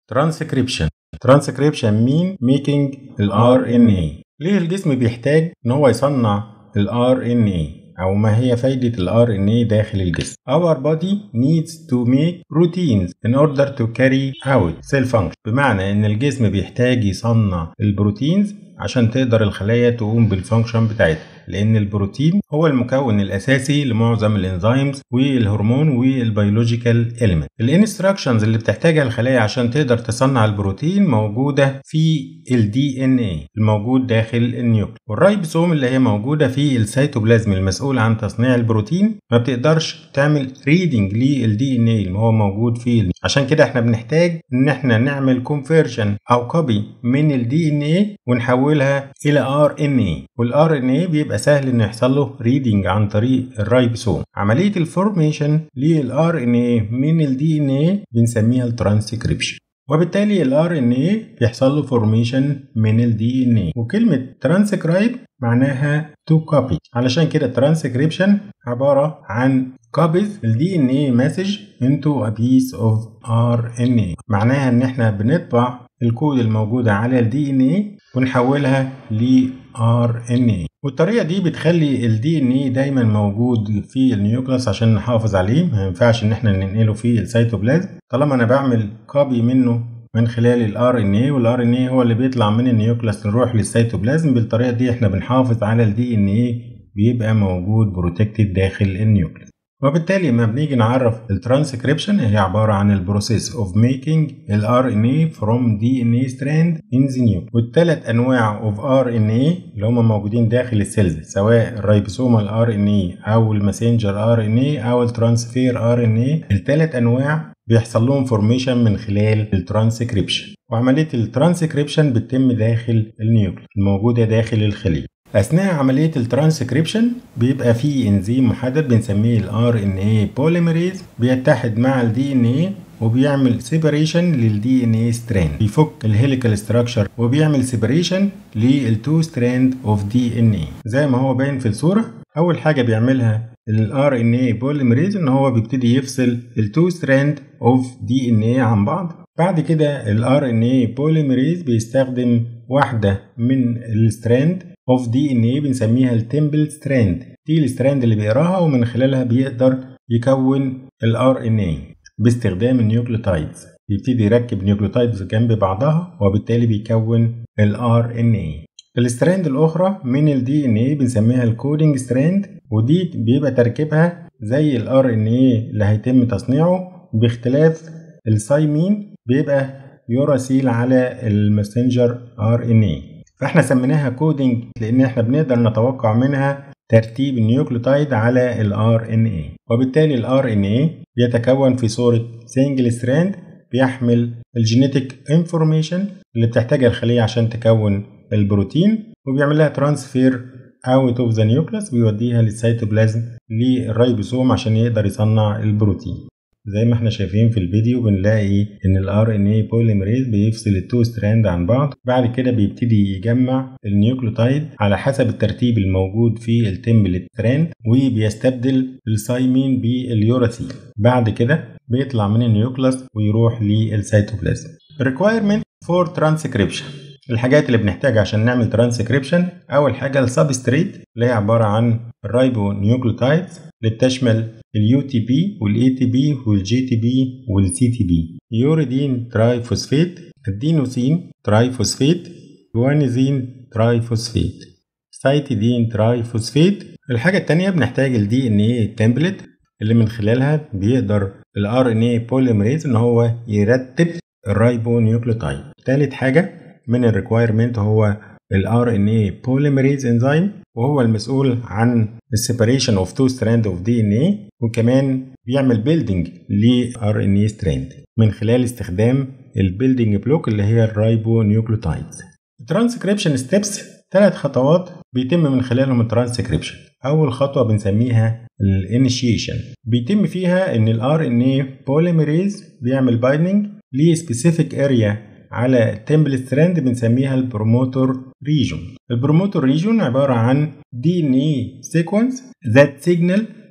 Transcription Transcription mean making ال RNA ليه الجسم بيحتاج إن هو يصنع ال RNA أو ما هي فايدة ال RNA داخل الجسم Our body needs to make proteins in order to carry out cell function بمعنى إن الجسم بيحتاج يصنع البروتينز عشان تقدر الخلايا تقوم بالفانكشن بتاعتها لان البروتين هو المكون الاساسي لمعظم الانزيمز والهرمون والبيولوجيكال اليمنت الانستراكشنز اللي بتحتاجها الخلايا عشان تقدر تصنع البروتين موجوده في الدي ان اي الموجود داخل النيوكليس والرايبوسوم اللي هي موجوده في السيتوبلازم المسؤول عن تصنيع البروتين ما بتقدرش تعمل ريدنج للدي ان اي اللي هو موجود فيه عشان كده احنا بنحتاج ان احنا نعمل كونفرجن او كوبي من الدي ان اي ونحولها الى ار ان اي والار ان اي بيبقى سهل انه يحصل له ريدنج عن طريق الرايبوسوم عمليه الفورميشن للار ان اي من الدي ان اي بنسميها الترانسكريبشن وبالتالي الار ان اي بيحصل له فورميشن من الدي ان اي وكلمه ترانسكرايب معناها تو كوبي علشان كده الترانسكريبشن عباره عن كوبيز الدي ان اي مسج انتو ا بيس اوف ار ان اي معناها ان احنا بنطبع الكود الموجوده على الدي ان اي ونحولها ل ار ان اي والطريقه دي بتخلي الدي ان اي دايما موجود في النيوكلاس عشان نحافظ عليه ما ينفعش ان احنا ننقله في السيتوبلازم طالما انا بعمل كوبي منه من خلال الار ان اي والار ان اي هو اللي بيطلع من النيوكلاس نروح للسيتوبلازم بالطريقه دي احنا بنحافظ على الدي ان اي بيبقى موجود بروتكتد داخل النيوكلاس وبالتالي لما بنيجي نعرف الترانسكريبشن هي عبارة عن البروسيس of making ال RNA from DNA strand in the nucleus والثلاث أنواع of RNA اللي هم موجودين داخل السيلز سواء الريبوسومال RNA أو الماسنجر RNA أو الترانسفير RNA الثلاث أنواع بيحصل لهم فورميشن من خلال الترانسكريبشن وعملية الترانسكريبشن بتتم داخل النيوكليس الموجودة داخل الخلية اثناء عمليه الترانسكريبشن بيبقى في انزيم محدد بنسميه الار ان اي بوليمريز بيتحد مع الدي ان اي وبيعمل سيبريشن للدي ان اي ستراند بيفك الهيليكال ستراكشر وبيعمل سيبريشن للتو ستراند اوف دي ان اي زي ما هو باين في الصوره اول حاجه بيعملها الار ان اي بوليمريز ان هو بيبتدي يفصل التو ستراند اوف دي ان اي عن بعض بعد كده الار ان اي بوليمريز بيستخدم واحده من الستراند اوف دي ان اي بنسميها التمبل ستراند دي الستراند اللي بيقراها ومن خلالها بيقدر يكون الار ان اي باستخدام النيوكليوتايدز يبتدي يركب نيوكليوتايدز جنب بعضها وبالتالي بيكون الار ان اي الستراند الاخرى من الدي ان اي بنسميها الكودينج ستراند ودي بيبقى تركيبها زي الار ان اي اللي هيتم تصنيعه باختلاف السايمين بيبقى يراسيل على الماسنجر ار ان اي فاحنا سميناها كودينج لان احنا بنقدر نتوقع منها ترتيب النيوكليوتايد على الار ان اي وبالتالي الار ان اي بيتكون في صوره سنجل ستراند بيحمل الجينيتك انفورميشن اللي بتحتاجها الخليه عشان تكون البروتين وبيعمل لها ترانسفير اوت اوف ذا نيوكليس ويوديها للسيتوبلازم للريبوسوم عشان يقدر يصنع البروتين زي ما احنا شايفين في الفيديو بنلاقي ان الار ان اي بوليمريز بيفصل التو ستراند عن بعض بعد كده بيبتدي يجمع النيوكليوتايد على حسب الترتيب الموجود في التمبلت ستراند وبيستبدل السايمين باليوراسيل بعد كده بيطلع من النيوكلاس ويروح للسيتوبلازم requirement for transcription الحاجات اللي بنحتاجها عشان نعمل ترانسكريبشن اول حاجه السبستريت اللي هي عباره عن الرايبو نيوكليوتايدز اللي بتشمل اليو تي بي والاي تي بي والجي تي بي والسي تي بي يوريدين تراي فوسفيت الدينوسين تراي فوسفيت جوانيزين تراي فوسفيت سايتيدين تراي فوسفيت الحاجه الثانيه بنحتاج الدي ان اي تمبلت اللي من خلالها بيقدر الار ان اي بوليمريز ان هو يرتب الرايبو نيوكليوتايد ثالث حاجه من الريكوايرمنت هو الار ان اي بوليمريز انزيم وهو المسؤول عن السيبريشن اوف تو ستراند اوف دي ان اي وكمان بيعمل بيلدينج ل ار ان اي ستراند من خلال استخدام البيلدينج بلوك اللي هي الرايبو نيوكليوتايدز الترانسكريبشن ستيبس ثلاث خطوات بيتم من خلالهم الترانسكريبشن اول خطوه بنسميها الانيشيشن بيتم فيها ان الار ان اي بوليمريز بيعمل بايندنج لسبيسيفيك اريا على تمبل ستراند بنسميها البروموتور ريجون البروموتور ريجون عبارة عن دي ان اي سيكونس ذات سيجنال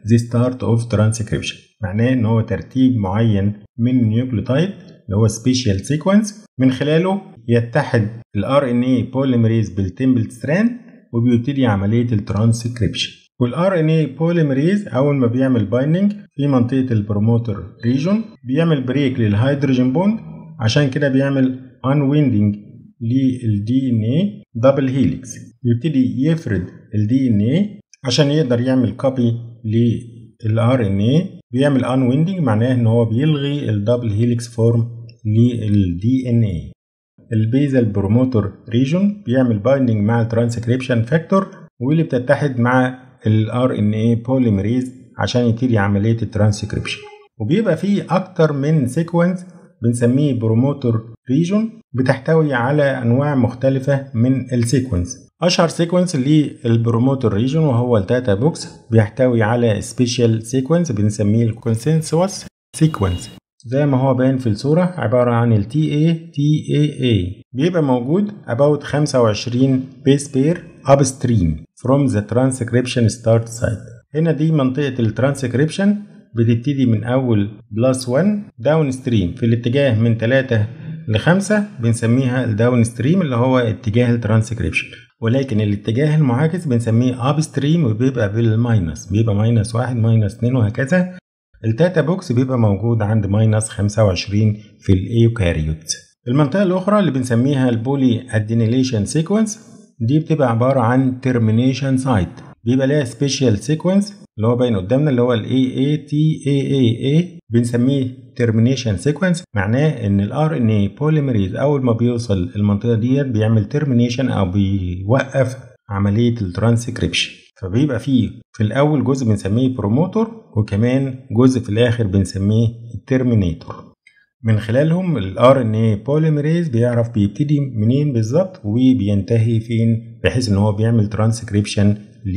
the start of transcription معناه ان هو ترتيب معين من النيوكليوتايد اللي هو سبيشال سيكونس من خلاله يتحد الار ان اي بوليمريز بالتمبل ستراند وبيبتدي عمليه الترانسكريبشن والار ان اي بوليمريز اول ما بيعمل بايندنج في منطقه البروموتر ريجون بيعمل بريك للهيدروجين بوند عشان كده بيعمل انويندنج للدي ان اي دبل هيليكس بيبتدي يفرد الدي ان اي عشان يقدر يعمل كوبي للار ان اي بيعمل انويندنج معناه ان هو بيلغي الدبل هيليكس فورم للدي ان اي البيزل بروموتور ريجون بيعمل بايندنج مع الترانسكريبشن فاكتور واللي بتتحد مع الار ان اي بوليمريز عشان يبتدي عمليه الترانسكريبشن وبيبقى فيه اكتر من سيكونس بنسميه بروموتور ريجون بتحتوي على انواع مختلفه من السيكونس اشهر سيكونس للبروموتور ريجون وهو الداتا بوكس بيحتوي على سبيشال سيكونس بنسميه الكونسنسوس سيكونس زي ما هو باين في الصورة عبارة عن ال TA TAA بيبقى موجود about 25 base pair upstream from the transcription start site هنا دي منطقة الترانسكريبشن بتبتدي من أول بلس 1 داون ستريم في الاتجاه من 3 ل 5 بنسميها الداون ستريم اللي هو اتجاه الترانسكريبشن ولكن الاتجاه المعاكس بنسميه اب ستريم وبيبقى بالماينس بيبقى ماينس 1 ماينس 2 وهكذا التاتا بوكس بيبقى موجود عند ماينس 25 في الايوكاريوت المنطقة الأخرى اللي بنسميها البولي ادينيليشن سيكونس دي بتبقى عبارة عن ترمينيشن سايت بيبقى ليها سبيشال سيكونس اللي هو باين قدامنا اللي هو ال AATAAA بنسميه ترمينيشن سيكونس معناه ان الار ان اي بوليمريز اول ما بيوصل المنطقه ديت بيعمل ترمينيشن او بيوقف عمليه الترانسكريبشن فبيبقى فيه في الاول جزء بنسميه بروموتور وكمان جزء في الاخر بنسميه الترمينيتور من خلالهم الار ان اي بوليمريز بيعرف بيبتدي منين بالظبط وبينتهي فين بحيث ان هو بيعمل ترانسكريبشن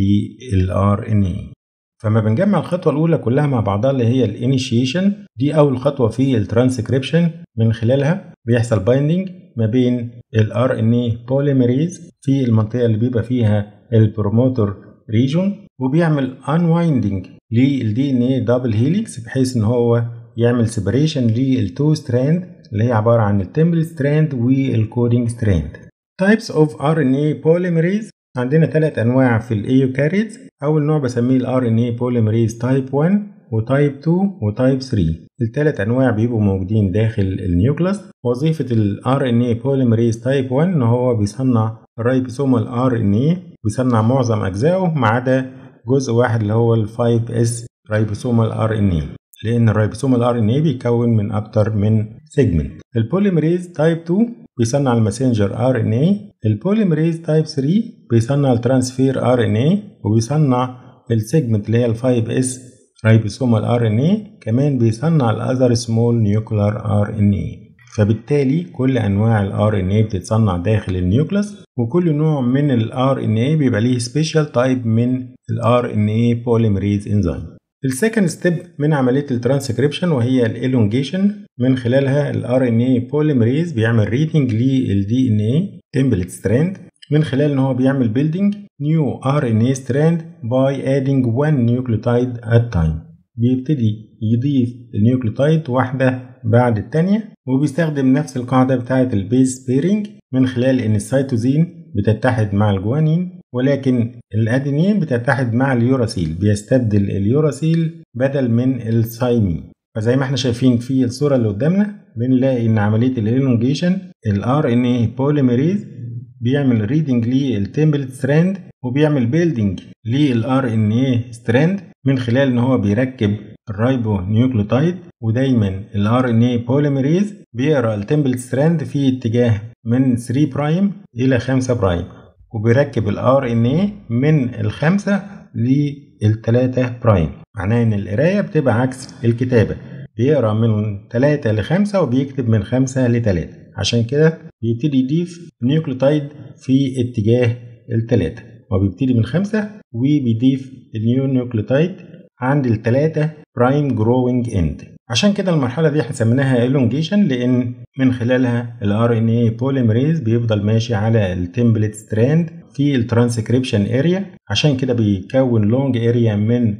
للار ان اي فما بنجمع الخطوة الأولى كلها مع بعضها اللي هي الانيشيشن دي أول خطوة في الترانسكريبشن من خلالها بيحصل بايندنج ما بين الار ان اي بوليمريز في المنطقة اللي بيبقى فيها البروموتور ريجون وبيعمل انوايندنج للدي ان اي دبل هيليكس بحيث ان هو يعمل سيبريشن للتو ستراند اللي هي عبارة عن التمبل ستراند والكودينج ستراند تايبس اوف ار ان اي بوليمريز عندنا ثلاث انواع في الايوكاريتس اول نوع بسميه الار ان اي بوليمريز تايب 1 وتايب 2 وتايب 3 الثلاث انواع بيبقوا موجودين داخل النيوكلاس وظيفه الار ان اي بوليمريز تايب 1 ان هو بيصنع الرايبوسومال ار ان اي بيصنع معظم اجزائه ما عدا جزء واحد اللي هو ال 5 اس رايبوسومال ار ان اي لان الرايبوسومال ار ان اي بيكون من اكتر من سيجمنت البوليمريز تايب 2 بيصنع الماسنجر ار ان اي البوليمريز تايب 3 بيصنع الترانسفير ار ان اي وبيصنع السيجمنت اللي هي ال 5 اس رايبوسومال ار ان اي كمان بيصنع الاذر سمول نيوكلر ار ان اي فبالتالي كل انواع الار ان اي بتتصنع داخل النيوكلس وكل نوع من الار ان اي بيبقى ليه سبيشال تايب من الار ان اي بوليمريز انزيم السكند ستيب من عمليه الترانسكريبشن وهي الالونجيشن من خلالها الار ان اي بوليمريز بيعمل ريدنج للدي ان اي تمبلت ستراند من خلال ان هو بيعمل بيلدينج نيو ار ان اي ستراند باي ادينج 1 نيوكليوتايد ات تايم بيبتدي يضيف النيوكليوتايد واحده بعد الثانيه وبيستخدم نفس القاعده بتاعه البيز بيرنج من خلال ان السيتوزين بتتحد مع الجوانين ولكن الادينين بتتحد مع اليوراسيل بيستبدل اليوراسيل بدل من السايمين فزي ما احنا شايفين في الصوره اللي قدامنا بنلاقي ان عمليه الالونجيشن الار ان اي بوليميريز بيعمل ريدنج للتمبلت ستراند وبيعمل بيلدينج للار ان اي ستراند من خلال ان هو بيركب الرايبو نيوكليوتايد ودايما الار ان اي بوليميريز بيقرا التمبلت ستراند في اتجاه من 3 برايم الى 5 برايم وبيركب الار ان اي من الخمسة للتلاتة برايم معناه ان القراية بتبقى عكس الكتابة بيقرا من تلاتة لخمسة وبيكتب من خمسة لتلاتة عشان كده بيبتدي يضيف نيوكليوتايد في اتجاه التلاتة وبيبتدي من خمسة وبيضيف النيو نيوكليوتايد عند التلاتة برايم جروينج اند عشان كده المرحلة دي هنسميناها elongation لأن من خلالها ال RNA polymerase بيفضل ماشي على التمبلت ستراند في الترانسكريبشن اريا عشان كده بيكون لونج اريا من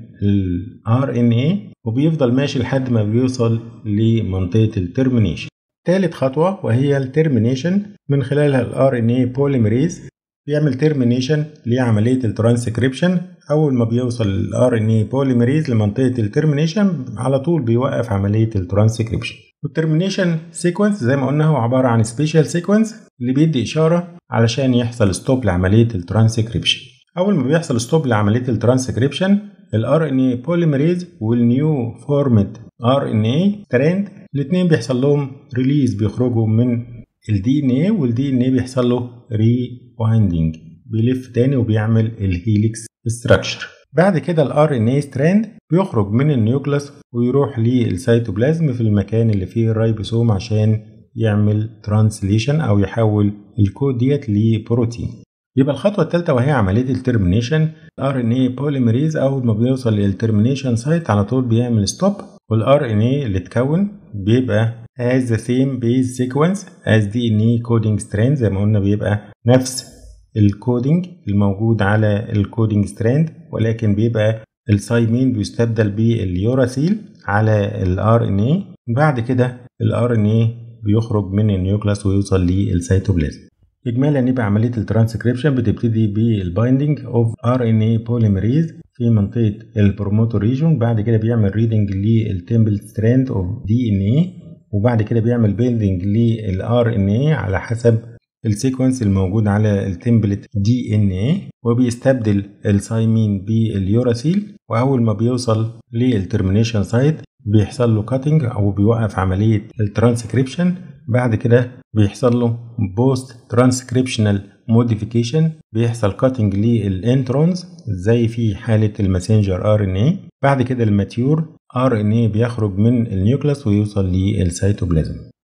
الار ان اي وبيفضل ماشي لحد ما بيوصل لمنطقه الترمينيشن ثالث خطوه وهي الترمينيشن من خلالها الار ان اي بوليمريز بيعمل ترمينيشن لعمليه الترانسكريبشن اول ما بيوصل الار ان اي بوليمريز لمنطقه الترمينيشن على طول بيوقف عمليه الترانسكريبشن والترمينيشن سيكونس زي ما قلنا هو عباره عن سبيشال سيكونس اللي بيدي اشاره علشان يحصل ستوب لعمليه الترانسكريبشن اول ما بيحصل ستوب لعمليه الترانسكريبشن الار ان اي بوليمريز والنيو فورمت ار ان اي ترند الاثنين بيحصل لهم ريليز بيخرجوا من الدي ان اي والدي ان اي بيحصل له ري وايندنج بيلف تاني وبيعمل الهيليكس ستراكشر بعد كده الار ان اي ستراند بيخرج من النيوكلاس ويروح للسيتوبلازم في المكان اللي فيه الرايبوسوم عشان يعمل ترانسليشن او يحول الكود ديت لبروتين يبقى الخطوه الثالثه وهي عمليه الترمينيشن الار ان اي بوليمريز اول ما بيوصل للترمينيشن سايت على طول بيعمل ستوب والار ان اي اللي اتكون بيبقى has the same base sequence as DNA coding strand زي ما قلنا بيبقى نفس الكودينج الموجود على الكودينج ستراند ولكن بيبقى السايمين بيستبدل باليوراسيل على الار ان اي بعد كده الار ان اي بيخرج من النيوكلاس ويوصل للسيتوبلازم اجمالا يبقى عمليه الترانسكريبشن بتبتدي بالبايندنج اوف ار ان اي بوليمريز في منطقه البروموتور ريجون بعد كده بيعمل ريدنج للتمبل ستراند اوف دي ان اي وبعد كده بيعمل بيلدنج للار ان اي على حسب السيكونس الموجود على التمبلت دي ان اي وبيستبدل السايمين باليوراسيل واول ما بيوصل للترمينيشن سايت بيحصل له كاتنج او بيوقف عمليه الترانسكريبشن بعد كده بيحصل له بوست ترانسكريبشنال موديفيكيشن بيحصل كاتنج للانترونز زي في حاله الماسنجر ار ان اي بعد كده الماتيور ار ان اي بيخرج من النيوكلاس ويوصل للسيتوبلازم